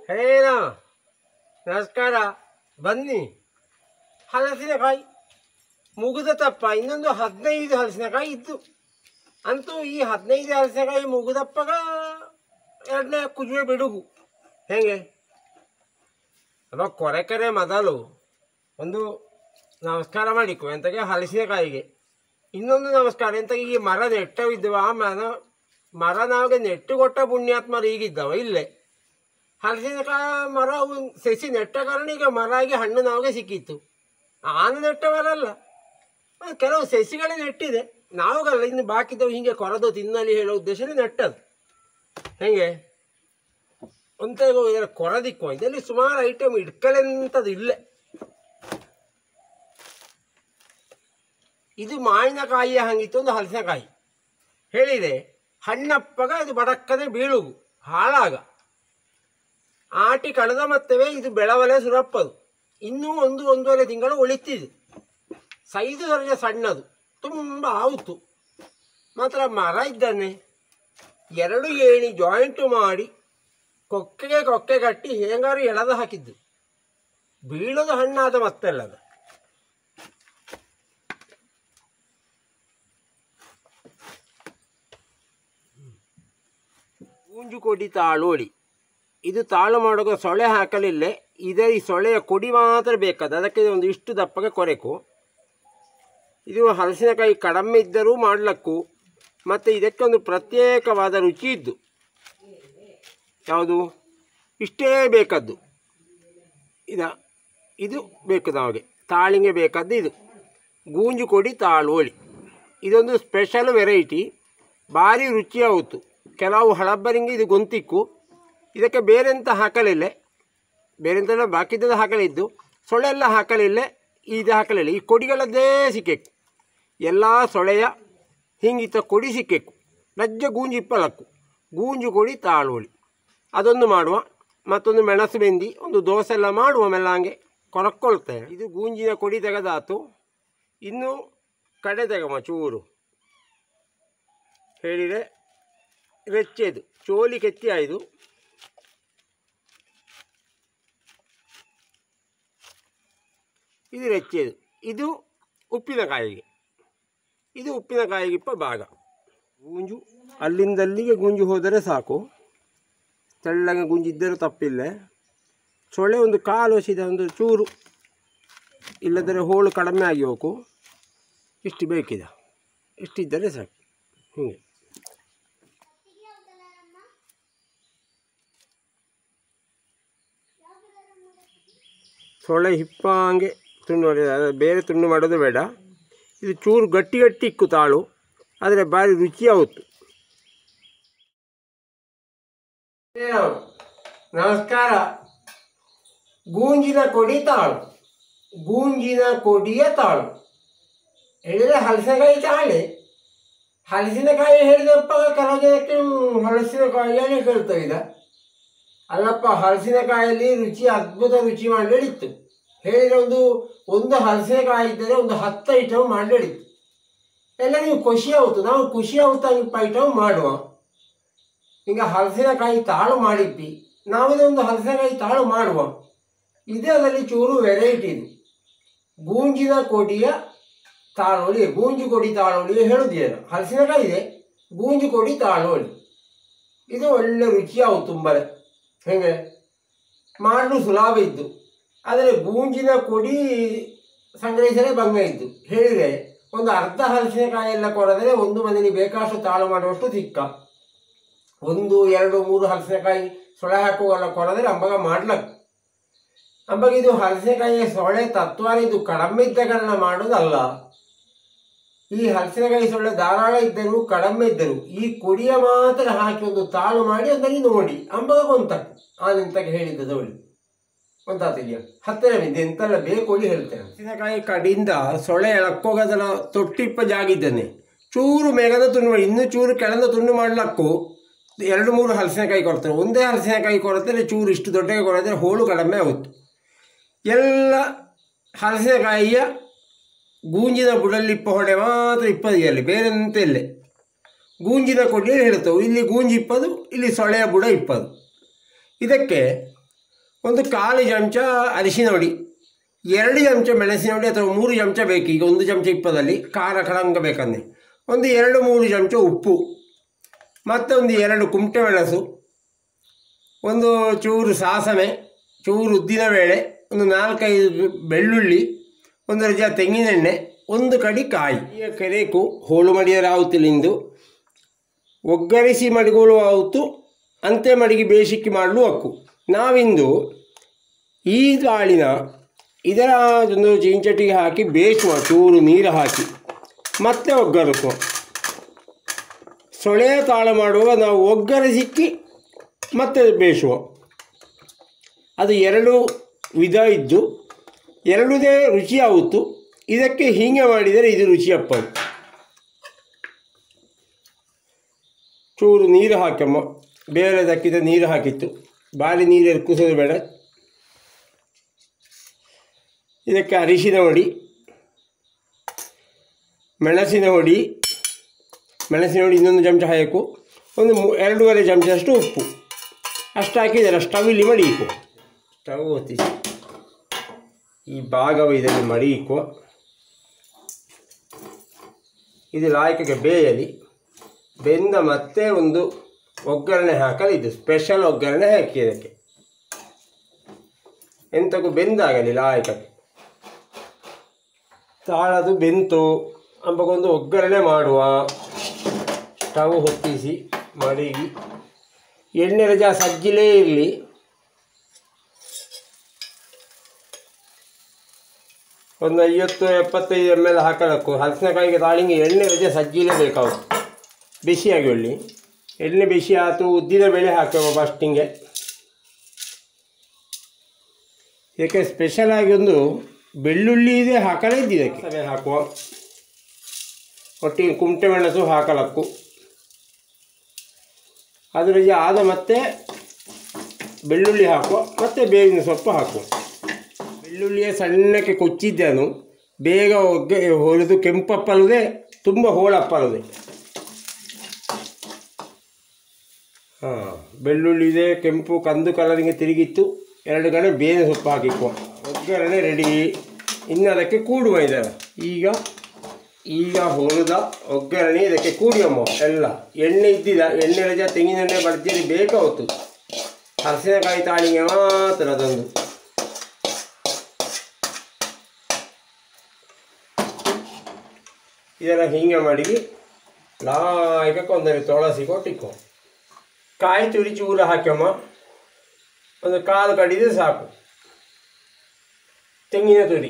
ಹೇಳ ನಮಸ್ಕಾರ ಬನ್ನಿ ಹಲಸಿನಕಾಯಿ ಮುಗಿದ ತಪ್ಪ ಇನ್ನೊಂದು ಹದಿನೈದು ಹಲಸಿನಕಾಯಿ ಇತ್ತು ಅಂತೂ ಈ ಹದಿನೈದು ಹಲಸಿನಕಾಯಿ ಮುಗಿದಪ್ಪಗ ಎರಡನೇ ಕುಜುವೆ ಬಿಡುಗು ಹೇಗೆ ಅವ ಕೊರೆಕರೆ ಮೊದಲು ಒಂದು ನಮಸ್ಕಾರ ಮಾಡಿಕೊ ಎಂತಗೆ ಹಲಸಿನಕಾಯಿಗೆ ಇನ್ನೊಂದು ನಮಸ್ಕಾರ ಎಂತಗೆ ಈ ಮರ ನೆಟ್ಟವಿದ್ದವ ಆ ಮರ ಮರ ನಾವಿಗೆ ನೆಟ್ಟು ಕೊಟ್ಟ ಪುಣ್ಯಾತ್ಮರು ಈಗಿದ್ದವ ಇಲ್ಲೇ ಹಲಸಿನಕಾಯಿ ಮರ ಅವು ಸಸಿ ನೆಟ್ಟ ಕಾರಣ ಈಗ ಮರ ಆಗಿ ಹಣ್ಣು ನಮಗೆ ಸಿಕ್ಕಿತ್ತು ಆನು ನೆಟ್ಟವರಲ್ಲ ಅದು ಕೆಲವು ಸಸಿಗಳೇ ನೆಟ್ಟಿದೆ ನಾವುಗಲ್ಲ ಇನ್ನು ಬಾಕಿದ್ದವು ಹೀಗೆ ಕೊರೆದು ತಿನ್ನಲಿ ಹೇಳೋ ಉದ್ದೇಶನೇ ನೆಟ್ಟದು ಹೇಗೆ ಅಂತ ಇದರ ಕೊರದಿಕ್ಕೋ ಇದರಲ್ಲಿ ಸುಮಾರು ಐಟಮ್ ಇಟ್ಕಲೆಂಥದ್ದು ಇಲ್ಲೇ ಇದು ಮಾವಿನಕಾಯಿಯ ಹಂಗಿತ್ತು ಒಂದು ಹಲಸಿನಕಾಯಿ ಹೇಳಿದೆ ಹಣ್ಣಪ್ಪಗ ಇದು ಬಡಕ್ಕನೆ ಬೀಳುಗು ಹಾಳಾಗ ಆಟಿ ಕಳೆದ ಮತ್ತವೇ ಇದು ಬೆಳವಲೆ ಸುರಪ್ಪದು ಇನ್ನೂ ಒಂದು ಒಂದೂವರೆ ತಿಂಗಳು ಉಳಿತಿದೆ ಸೈಜು ಸ್ವಲ್ಪ ಸಣ್ಣದು ತುಂಬ ಆವುತು ಮಾತ್ರ ಮರ ಇದ್ದಾನೆ ಎರಡು ಏಣಿ ಜಾಯಿಂಟು ಮಾಡಿ ಕೊಕ್ಕೆಗೆ ಕೊಕ್ಕೆ ಕಟ್ಟಿ ಹೇಗಾರು ಎಳೆದು ಹಾಕಿದ್ದು ಬೀಳೋದು ಹಣ್ಣಾದ ಮತ್ತೆಲ್ಲದು ಗೂಂಜು ಕೊಡಿ ತಾಳೋಳಿ ಇದು ತಾಳು ಮಾಡುವಾಗ ಸೊಳೆ ಹಾಕಲಿಲ್ಲ ಇದೇ ಈ ಸೊಳೆಯ ಕೊಡಿ ಮಾತ್ರ ಬೇಕಾದ ಅದಕ್ಕೆ ಒಂದು ಇಷ್ಟು ದಪ್ಪಗೆ ಕೊರೆಕು ಇದು ಹಲಸಿನಕಾಯಿ ಕಡಿಮೆ ಇದ್ದರೂ ಮಾಡಲಕ್ಕು ಮತ್ತು ಇದಕ್ಕೆ ಒಂದು ಪ್ರತ್ಯೇಕವಾದ ರುಚಿ ಇದ್ದು ಯಾವುದು ಇಷ್ಟೇ ಬೇಕಾದ್ದು ಇದ ಇದು ಬೇಕು ನಮಗೆ ತಾಳಿಗೆ ಬೇಕಾದ್ದು ಇದು ಗೂಂಜು ಕೊಡಿ ತಾಳೋಳಿ ಇದೊಂದು ಸ್ಪೆಷಲ್ ವೆರೈಟಿ ಭಾರಿ ರುಚಿ ಆಯಿತು ಕೆಲವು ಹಳಬ್ಬರಿಗೆ ಇದು ಗೊಂತಿಕ್ಕು ಇದಕ್ಕೆ ಬೇರೆಂತ ಹಾಕಲಿಲ್ಲ ಬೇರೆಂತೆಲ್ಲ ಬಾಕಿದ್ದೆಲ್ಲ ಹಾಕಲಿದ್ದು ಸೊಳ್ಳೆ ಎಲ್ಲ ಹಾಕಲಿಲ್ಲ ಇದು ಹಾಕಲಿಲ್ಲ ಈ ಕೊಡಿಗಳದ್ದೇ ಸಿಕ್ಕೆಕ್ಕು ಎಲ್ಲ ಸೊಳೆಯ ಹಿಂಗಿತ್ತ ಕೊಡಿ ಸಿಕ್ಕೆಕ್ಕು ನಜ್ಜ ಗೂಂಜು ಇಪ್ಪಲಕ್ಕು ಗೂಂಜು ಕೊಡಿ ತಾಳೋಳಿ ಅದೊಂದು ಮಾಡುವ ಮತ್ತೊಂದು ಮೆಣಸು ಬೆಂದಿ ಒಂದು ದೋಸೆ ಎಲ್ಲ ಮಾಡುವ ಮೆಲ್ಲಂಗೆ ಕೊರಕ್ಕೊಳ್ತೇವೆ ಇದು ಗೂಂಜಿನ ಕೊಡಿ ತೆಗೆದಾತು ಇನ್ನು ಕಡೆ ತೆಗಮ ಚೂರು ಹೇಳಿದರೆ ರೆಚ್ಚೆದು ಚೋಲಿ ಕೆತ್ತಿ ಆಯ್ದು ಇದು ರೆಚ್ಚೆದು ಇದು ಉಪ್ಪಿನಕಾಯಿಗೆ ಇದು ಉಪ್ಪಿನಕಾಯಿಗಿಪ್ಪ ಭಾಗ ಗೂಂಜು ಅಲ್ಲಿಂದಲ್ಲಿಗೆ ಗೂಂಜು ಹೋದರೆ ಸಾಕು ತೆಳ್ಳಗೆ ಗುಂಜಿದ್ದರೂ ತಪ್ಪಿಲ್ಲ ಸೊಳ್ಳೆ ಒಂದು ಕಾಲು ಹಸಿದ ಒಂದು ಚೂರು ಇಲ್ಲದರೆ ಹೋಳು ಕಡಿಮೆ ಆಗಿ ಹೋಗು ಇಷ್ಟು ಬೇಕಿದೆ ಇಷ್ಟಿದ್ದರೆ ಸಾಕು ಹೀಗೆ ಸೊಳ್ಳೆ ಹಿಪ್ಪಂಗೆ ತುಂಡು ಮಾಡಿದ ಅದು ಬೇರೆ ತುಂಡು ಮಾಡೋದು ಬೇಡ ಇದು ಚೂರು ಗಟ್ಟಿ ಗಟ್ಟಿ ಇಕ್ಕು ತಾಳು ಆದರೆ ಭಾರಿ ರುಚಿ ಆವತ್ತು ನಮಸ್ಕಾರ ಗೂಂಜಿನ ಕೊಡಿ ತಾಳು ಗೂಂಜಿನ ಕೊಡಿಯ ತಾಳು ಹೇಳಿದರೆ ಹಲಸಿನಕಾಯಿ ತಾಳೆ ಹಲಸಿನಕಾಯಿ ಹೇಳಿದಪ್ಪ ಕೆಲವು ಜನಕ್ಕೆ ಹಲಸಿನಕಾಯಿಯೇ ಕೇಳ್ತಾ ಇದ್ದ ಅಲ್ಲಪ್ಪ ಹಲಸಿನಕಾಯಲ್ಲಿ ರುಚಿ ಅದ್ಭುತ ರುಚಿ ಮಾಡಲಿತ್ತು ಹೇಳಿದ್ರೆ ಒಂದು ಒಂದು ಹಲಸಿನಕಾಯಿ ಇದ್ದರೆ ಒಂದು ಹತ್ತು ಐಟಮ್ ಮಾಡಲಿತ್ತು ಎಲ್ಲ ನೀವು ಖುಷಿ ಆಯ್ತು ನಾವು ಖುಷಿ ಆಗುತ್ತ ಐಟಮ್ ಮಾಡುವ ಈಗ ಹಲಸಿನಕಾಯಿ ತಾಳು ಮಾಡಿಪ್ಪಿ ನಾವಿದೊಂದು ಹಲಸಿನಕಾಯಿ ತಾಳು ಮಾಡುವ ಇದೇ ಅದರಲ್ಲಿ ಚೂರು ವೆರೈಟಿ ಇದು ಗೂಂಜಿನ ಕೊಡಿಯ ತಾಳೋಳಿ ಗೂಂಜು ಕೊಡಿ ತಾಳೋಳಿ ಹೇಳುವುದೇನು ಹಲಸಿನಕಾಯಿ ಇದೆ ಗೂಂಜು ಕೊಡಿ ತಾಳೋಳಿ ಇದು ಒಳ್ಳೆ ರುಚಿ ಆವು ತುಂಬನೇ ಹೇಗೆ ಮಾಡಲು ಸುಲಭ ಇದ್ದು ಆದರೆ ಗೂಂಜಿನ ಕೊಡಿ ಸಂಗ್ರಹಿಸಲೇ ಭಂಗ ಇದ್ದು ಹೇಳಿದರೆ ಒಂದು ಅರ್ಧ ಹಲಸಿನಕಾಯಿ ಎಲ್ಲ ಕೊಡದರೆ ಒಂದು ಮನೆಯಲ್ಲಿ ಬೇಕಾಷ್ಟು ತಾಳು ಮಾಡುವಷ್ಟು ಸಿಕ್ಕ ಒಂದು ಎರಡು ಮೂರು ಹಲಸಿನಕಾಯಿ ಸೊಳೆ ಹಾಕುವಲ್ಲ ಕೊಡದರೆ ಅಂಬಗ ಮಾಡ್ಲಕ್ ಅಂಬಗ ಇದು ಹಲಸಿನಕಾಯಿಯ ಸೊಳೆ ತತ್ವಾರ ಇದು ಕಡಿಮೆ ಇದ್ದ ಕಾರಣ ಮಾಡೋದಲ್ಲ ಈ ಹಲಸಿನಕಾಯಿ ಸೊಳ್ಳೆ ಧಾರಾಳ ಇದ್ದರೂ ಕಡಿಮೆ ಇದ್ದರು ಈ ಕೊಡಿಯ ಮಾತ್ರ ಹಾಕಿ ಒಂದು ತಾಳು ಮಾಡಿ ಅದರಲ್ಲಿ ನೋಡಿ ಅಂಬಗ ಗೊಂತಕ್ ಆನೆಂತಕ್ಕೆ ಹೇಳಿದ್ದದು ಅವಳು ಗೊತ್ತಾತಿದ್ಯಾ ಹತ್ತಿರ ಬಿದ್ದೆ ಎಂತೆಲ್ಲ ಬೇಕು ಹೇಳಿ ಹೇಳ್ತೇನೆ ಹಲಸಿನಕಾಯಿ ಕಡಿಯಿಂದ ಸೊಳ್ಳೆ ಎಳಕ್ಕೋಗದಲ್ಲ ತೊಟ್ಟಿಪ್ಪ ಜಾಗಿದ್ದಾನೆ ಚೂರು ಮೇಘದ ತುಂಡು ಮಾಡಿ ಇನ್ನೂ ಚೂರು ಕೆಳದ ತುಂಡು ಮಾಡ್ಲಕ್ಕು ಎರಡು ಮೂರು ಹಲಸಿನಕಾಯಿ ಕೊಡ್ತಾರೆ ಒಂದೇ ಹಲಸಿನಕಾಯಿ ಕೊಡ್ತಾರೆ ಚೂರು ಇಷ್ಟು ದೊಡ್ಡಗೆ ಕೊಡಿದ್ರೆ ಹೋಳು ಕಡಿಮೆ ಆಗುತ್ತೆ ಎಲ್ಲ ಹಲಸಿನಕಾಯಿಯ ಗೂಂಜಿನ ಬುಡಲ್ಲಿಪ್ಪ ಹೊಡೆ ಮಾತ್ರ ಇಪ್ಪದಿಯಲ್ಲಿ ಬೇರೆ ಎಂತ ಇಲ್ಲ ಗೂಂಜಿನ ಕೊಡಿ ಹೇಳ್ತವೆ ಇಲ್ಲಿ ಗೂಂಜಿ ಇಪ್ಪದು ಇಲ್ಲಿ ಸೊಳೆಯ ಬುಡ ಇಪ್ಪದು ಇದಕ್ಕೆ ಒಂದು ಕಾಲು ಚಮಚ ಅರಿಶಿನ ಹುಡಿ ಎರಡು ಚಮಚ ಮೆಣಸಿನ ಹುಡಿ ಅಥವಾ ಮೂರು ಚಮಚ ಬೇಕು ಈಗ ಒಂದು ಚಮಚ ಇಪ್ಪದಲ್ಲಿ ಖಾರ ಖಡಂಗ ಬೇಕಂದ್ರೆ ಒಂದು ಎರಡು ಮೂರು ಚಮಚ ಉಪ್ಪು ಮತ್ತು ಒಂದು ಎರಡು ಕುಮಟೆ ಮೆಣಸು ಒಂದು ಚೂರು ಸಾಸವೆ ಚೂರು ಉದ್ದಿನ ಬೇಳೆ ಒಂದು ನಾಲ್ಕೈದು ಬೆಳ್ಳುಳ್ಳಿ ಒಂದು ರಜ ತೆಂಗಿನೆಣ್ಣೆ ಒಂದು ಕಡಿ ಕಾಯಿ ಈಗ ಕೆರೆಕು ಹೋಳು ಮಡಿಯರ ಆವತ್ತಿಲಿಂದು ಒಗ್ಗರಿಸಿ ಮಡಿಗಳು ಆವತ್ತು ಅಂತೆ ಮಡಿಗೆ ಬೇಸಿಕ್ಕಿ ಮಾಡಲು ಹಕ್ಕು ನಾವಿಂದು ಈ ದಾಳಿನ ಇದರ ಒಂದು ಚೀಂಚಟಿಗೆ ಹಾಕಿ ಬೇಯಿಸುವ ಚೂರು ನೀರು ಹಾಕಿ ಮತ್ತೆ ಒಗ್ಗರಿಸುವ ಸೊಳೆಯ ತಾಳ ಮಾಡುವಾಗ ನಾವು ಒಗ್ಗರಿಸಿಕ್ಕಿ ಮತ್ತೆ ಬೇಯಿಸುವ ಅದು ಎರಡು ವಿಧ ಇದ್ದು ಎರಡೂದೇ ರುಚಿ ಆಗುತ್ತು ಇದಕ್ಕೆ ಹೀಗೆ ಮಾಡಿದರೆ ಇದು ರುಚಿ ಅಪ್ಪದು ಚೂರು ನೀರು ಹಾಕಮ್ಮ ಬೇರೆ ದಕ್ಕಿದ ನೀರು ಹಾಕಿತ್ತು ಬಾರಿ ನೀರು ಎರ್ಕಿಸೋದು ಬೇಡ ಇದಕ್ಕೆ ಅರಿಶಿನ ಹೊಡಿ ಮೆಣಸಿನ ಹೊಡಿ ಮೆಣಸಿನ ಹೊಡಿ ಇನ್ನೊಂದು ಚಮಚ ಹಾಕಬೇಕು ಒಂದು ಮೂ- ಎರಡೂವರೆ ಚಮಚದಷ್ಟು ಉಪ್ಪು ಅಷ್ಟು ಹಾಕಿದರೆ ಸ್ಟವ್ ಇಲ್ಲಿ ಮಡಿಯಿಕು ಸ್ಟವ್ ಹೊತ್ತಿಸಿ ಈ ಭಾಗವು ಇದನ್ನು ಮಡಿಯಿಕುವ ಇದು ಲಾಯಕಕ್ಕೆ ಬೇಯಲಿ ಬೆಂದ ಮತ್ತೆ ಒಂದು ಒಗ್ಗರಣೆ ಹಾಕಲು ಇದು ಸ್ಪೆಷಲ್ ಒಗ್ಗರಣೆ ಹಾಕಿ ಇದಕ್ಕೆ ಎಂತಕ್ಕೂ ಬೆಂದಾಗಲಿ ಲಾಯಕಕ್ಕೆ ತಾಳದು ಬೆಂತು ಅಂಬಗೊಂದು ಒಗ್ಗರಣೆ ಮಾಡುವ ಸ್ಟವ್ ಹೊತ್ತಿಸಿ ಮಡಗಿ ಎಣ್ಣೆ ರಜಾ ಸಜ್ಜಿಲೇ ಇರಲಿ ಒಂದು ಐವತ್ತು ಎಪ್ಪತ್ತೈದು ಎಮ್ ಎಲ್ ಹಾಕಲಕ್ಕು ಹಲಸಿನಕಾಯಿಗೆ ತಾಳಿಂಗೆ ಎಣ್ಣೆ ರಜೆ ಸಜ್ಜಿಲೇ ಬೇಕಾവും ಬಿಸಿಯಾಗಿ ಒಳ್ಳಿ ಎಣ್ಣೆ ಬಿಸಿ ಆಯ್ತು ಉದ್ದಿನ ಬೇಳೆ ಹಾಕುವ ಫಸ್ಟಿಂಗೆ ಇದಕ್ಕೆ ಸ್ಪೆಷಲ್ ಆಗಿ ಒಂದು ಬೆಳ್ಳುಳ್ಳಿ ಇದೆ ಹಾಕಲೇ ಇದ್ದು ಇದಕ್ಕೆ ಸಭೆ ಹಾಕುವ ಒಟ್ಟಿಗೆ ಕುಮಟೆ ಮೆಣಸು ಹಾಕಲಕ್ಕು ಅದರ ಜೊ ಆದ ಮತ್ತೆ ಬೆಳ್ಳುಳ್ಳಿ ಹಾಕುವ ಮತ್ತೆ ಬೇವಿನ ಸೊಪ್ಪು ಹಾಕುವ ಬೆಳ್ಳುಳ್ಳಿಯ ಸಣ್ಣಕ್ಕೆ ಕೊಚ್ಚಿದ್ದನು ಬೇಗ ಒಗ್ಗೆ ಹೊಲಿದು ಕೆಂಪಪ್ಪಲ್ಲದೆ ತುಂಬ ಹೋಳಪ್ಪಲ್ಲದೆ ಹಾಂ ಬೆಳ್ಳುಳ್ಳಿ ಇದೆ ಕೆಂಪು ಕಂದು ಕಲರಿಗೆ ತಿರುಗಿತ್ತು ಎರಡು ಕಡೆ ಬೇವಿನ ಸೊಪ್ಪು ಹಾಕಿಕೊ ಒಗ್ಗರಣೆ ರೆಡಿ ಇನ್ನು ಅದಕ್ಕೆ ಕೂಡುವ ಇದರ ಈಗ ಈಗ ಹುರಿದ ಒಗ್ಗರಣೆ ಇದಕ್ಕೆ ಕೂಡಿಯಮ್ಮ ಎಲ್ಲ ಎಣ್ಣೆ ಇದ್ದಿದ ಎಣ್ಣೆ ರಜಾ ತೆಂಗಿನೆಣ್ಣೆ ಭರ್ಜರಿ ಬೇಕಾವತ್ತು ಹಲಸಿನಕಾಯಿ ತಾಳಿಗೆ ಮಾತ್ರ ಅದೊಂದು ಇದರ ಹಿಂಗೆ ಮಾಡಿ ಲಾಯಕಕ್ಕೆ ಒಂದರೆ ತುಳಸಿ ಕೊಟ್ಟಿಕ್ಕೋ ಕಾಯಿ ತುರಿ ಚೂರ ಹಾಕ್ಯಮ್ಮ ಒಂದು ಕಾಲು ಕಡಿದ್ರೆ ಸಾಕು ತೆಂಗಿನ ತುರಿ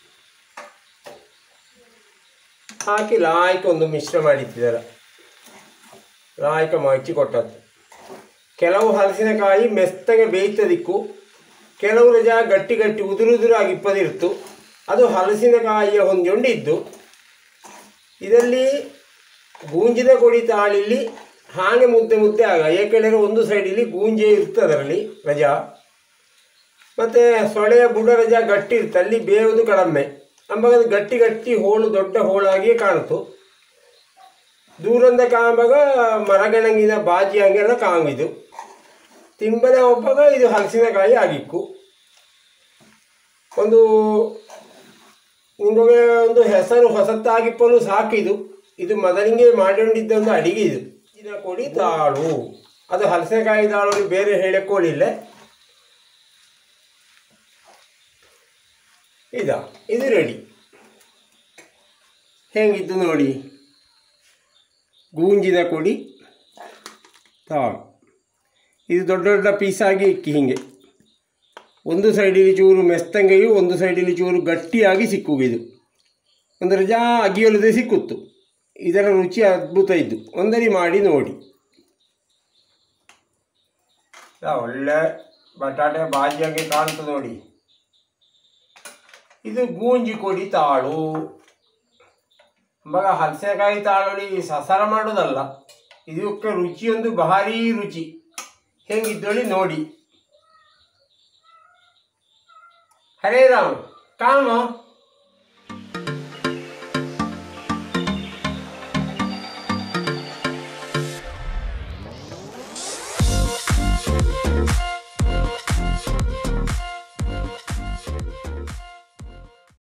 ಹಾಕಿ ಲಾಯ್ಕ ಒಂದು ಮಿಶ್ರ ಮಾಡಿಟ್ಟಿದ್ದಾರೆ ಲಾಯ್ಕ ಮಚ್ಚಿ ಕೊಟ್ಟದ್ದು ಕೆಲವು ಹಲಸಿನಕಾಯಿ ಮೆತ್ತಗೆ ಬೇಯ್ತದಿಕ್ಕು ಕೆಲವು ರಜ ಗಟ್ಟಿ ಗಟ್ಟಿ ಉದುರು ಉದುರಾಗಿ ಇಪ್ಪದಿರ್ತು ಅದು ಹಲಸಿನಕಾಯಿಯ ಹೊಂದಿದ್ದು ಇದರಲ್ಲಿ ಗೂಂಜಿದ ಕೊಡಿ ತಾಳಿಲಿ ಹಾಗೆ ಮುದ್ದೆ ಮುದ್ದೆ ಆಗ ಏಕೆಂದರೆ ಒಂದು ಸೈಡಲ್ಲಿ ಗೂಂಜೆ ಇರ್ತದೆ ಅದರಲ್ಲಿ ರಜಾ ಮತ್ತು ಸೊಳೆಯ ಬುಡ ರಜಾ ಗಟ್ಟಿ ಇರುತ್ತೆ ಅಲ್ಲಿ ಬೇವುದು ಕಡಿಮೆ ಅಂಬಾಗ ಅದು ಗಟ್ಟಿ ಗಟ್ಟಿ ಹೋಳು ದೊಡ್ಡ ಹೋಳಾಗಿಯೇ ಕಾಣ್ತು ದೂರಿಂದ ಕಾಂಬಾಗ ಮರಗಣಂಗಿನ ಬಾಜಿ ಹಂಗೆಲ್ಲ ಕಾಂಗಿದು ತಿಂಬನೆ ಒಬ್ಬಾಗ ಇದು ಹಲಸಿನಕಾಯಿ ಆಗಿಕ್ಕು ಒಂದು ನಿಮಗೆ ಒಂದು ಹೆಸರು ಹೊಸತಾಗಿಪ್ಪಲು ಸಾಕಿದು ಇದು ಮೊದಲಿಗೆ ಮಾಡಿಕೊಂಡಿದ್ದ ಒಂದು ಅಡಿಗೆ ಇದು ಇದರ ಕೊಡಿ ತಾಳು ಅದು ಹಲಸಿನಕಾಯಿ ತಾಳು ಬೇರೆ ಹೇಳಕ್ಕೋಳಿಲ್ಲ ಇದ ಇದು ರೆಡಿ ಹೆಂಗಿದ್ದು ನೋಡಿ ಗೂಂಜಿನ ಕೊಡಿ ತಾಳು ಇದು ದೊಡ್ಡ ದೊಡ್ಡ ಪೀಸಾಗಿ ಇಕ್ಕಿ ಹೀಗೆ ಒಂದು ಸೈಡಲ್ಲಿ ಚೂರು ಮೆಸ್ತಂಗೆಯು ಒಂದು ಸೈಡಲ್ಲಿ ಚೂರು ಗಟ್ಟಿಯಾಗಿ ಸಿಕ್ಕುವು ಇದು ಒಂದು ರಜಾ ಅಗಿಯೊಲದೆ ಸಿಕ್ಕುತ್ತು ಇದರ ರುಚಿ ಅದ್ಭುತ ಇದ್ದು ಒಂದರಿ ಮಾಡಿ ನೋಡಿ ಯಾ, ಒಳ್ಳೆ ಬಟಾಟೆ ಬಾಜಿಯಾಗಿ ಕಾಣ್ತು ನೋಡಿ ಇದು ಗೂಂಜಿ ಕೊಡಿ ತಾಳು ಮಗ ಹಲಸೆಕಾಯಿ ತಾಳಲ್ಲಿ ಸಸಾರ ಮಾಡೋದಲ್ಲ ಇದಕ್ಕೆ ರುಚಿಯೊಂದು ಭಾರಿ ರುಚಿ ಹೆಂಗಿದ್ದೊಳಿ ನೋಡಿ ಹರೇ ರಾಮ್ ಕಾಮ